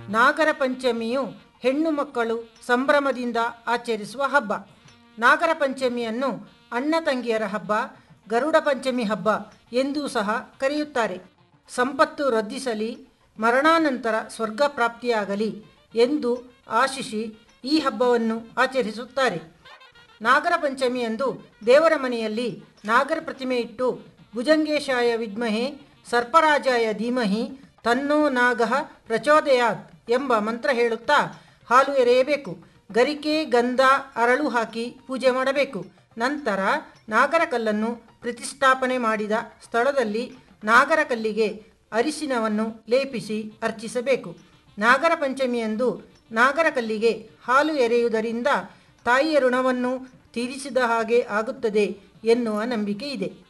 ನಾಗರ ಪಂಚಮಿಯು ಹೆಣ್ಣು ಮಕ್ಕಳು ಸಂಭ್ರಮದಿಂದ ಆಚರಿಸುವ ಹಬ್ಬ ನಾಗರ ಪಂಚಮಿಯನ್ನು ಅಣ್ಣ ತಂಗಿಯರ ಹಬ್ಬ ಗರುಡ ಪಂಚಮಿ ಹಬ್ಬ ಎಂದೂ ಸಹ ಕರೆಯುತ್ತಾರೆ ಸಂಪತ್ತು ವೃದ್ಧಿಸಲಿ ಮರಣಾನಂತರ ಸ್ವರ್ಗ ಪ್ರಾಪ್ತಿಯಾಗಲಿ ಎಂದು ಆಶಿಸಿ ಈ ಹಬ್ಬವನ್ನು ಆಚರಿಸುತ್ತಾರೆ ನಾಗರ ಪಂಚಮಿಯಂದು ದೇವರ ಮನೆಯಲ್ಲಿ ನಾಗರ ಪ್ರತಿಮೆ ಇಟ್ಟು ಭುಜಂಗೇಶಾಯ ವಿದ್ಮಹೆ ಸರ್ಪರಾಜಾಯ ಧೀಮಹಿ ತನ್ನೋ ನಾಗಃ ಪ್ರಚೋದಯಾತ್ ಎಂಬ ಮಂತ್ರ ಹೇಳುತ್ತಾ ಹಾಲು ಎರೆಯಬೇಕು ಗರಿಕೆ ಗಂಧ ಅರಳು ಹಾಕಿ ಪೂಜೆ ಮಾಡಬೇಕು ನಂತರ ನಾಗರ ಕಲ್ಲನ್ನು ಪ್ರತಿಷ್ಠಾಪನೆ ಮಾಡಿದ ಸ್ಥಳದಲ್ಲಿ ನಾಗರ ಕಲ್ಲಿಗೆ ಅರಿಶಿನವನ್ನು ಲೇಪಿಸಿ ಅರ್ಚಿಸಬೇಕು ನಾಗರ ಪಂಚಮಿಯಂದು ನಾಗರ ಕಲ್ಲಿಗೆ ಹಾಲು ಎರೆಯುವುದರಿಂದ ತಾಯಿಯ ಋಣವನ್ನು ತೀರಿಸಿದ ಹಾಗೆ ಆಗುತ್ತದೆ ಎನ್ನುವ ನಂಬಿಕೆ ಇದೆ